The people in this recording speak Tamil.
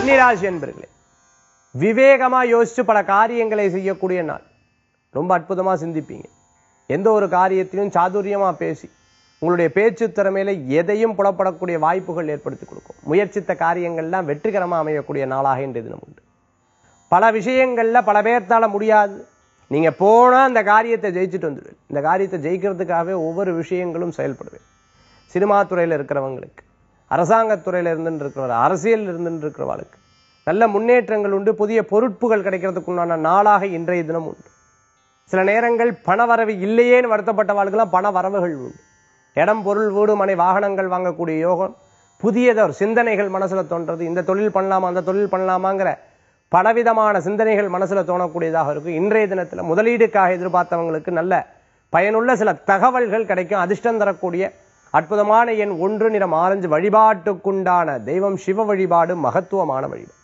கன்னிராசி என்பர்களே விவேகமா யோசிச்சு பல காரியங்களை செய்யக்கூடிய நாள் ரொம்ப அற்புதமா சிந்திப்பீங்க எந்த ஒரு காரியத்திலும் சாதுரியமா பேசி உங்களுடைய பேச்சு திறமையில எதையும் புலப்படக்கூடிய வாய்ப்புகள் ஏற்படுத்தி கொடுக்கும் முயற்சித்த காரியங்கள்லாம் வெற்றிகரமா அமையக்கூடிய நாளாக இன்றைய தினம் உண்டு பல விஷயங்கள்ல பல பேர்த்தால முடியாது நீங்க போனா அந்த காரியத்தை ஜெயிச்சுட்டு வந்துடுவேன் இந்த காரியத்தை ஜெயிக்கிறதுக்காகவே ஒவ்வொரு விஷயங்களும் செயல்படுவேன் சினிமா துறையில இருக்கிறவங்களுக்கு அரசாங்கத்துறையில இருந்துட்டு இருக்கிறவர் அரசியல் இருந்துட்டு இருக்கிறவர்களுக்கு நல்ல முன்னேற்றங்கள் உண்டு புதிய பொருட்புகள் கிடைக்கிறதுக்குண்டான நாளாக இன்றைய தினம் உண்டு சில நேரங்கள் பண வரவு இல்லையேன்னு வருத்தப்பட்டவாளுக்கெல்லாம் பண வரவுகள் உண்டு இடம் பொருள் வீடு மனை வாகனங்கள் வாங்கக்கூடிய யோகம் புதியதொரு சிந்தனைகள் மனசுல தோன்றது இந்த தொழில் பண்ணலாமா அந்த தொழில் பண்ணலாமாங்கிற பலவிதமான சிந்தனைகள் மனசுல தோணக்கூடியதாக இருக்கும் இன்றைய தினத்துல முதலீடுக்காக எதிர்பார்த்தவங்களுக்கு நல்ல பயனுள்ள சில தகவல்கள் கிடைக்கும் அதிர்ஷ்டம் தரக்கூடிய அற்புதமான எண் ஒன்று நிறம் ஆரஞ்சு வழிபாட்டுக்குண்டான தெய்வம் சிவ வழிபாடு மகத்துவமான வழிபாடு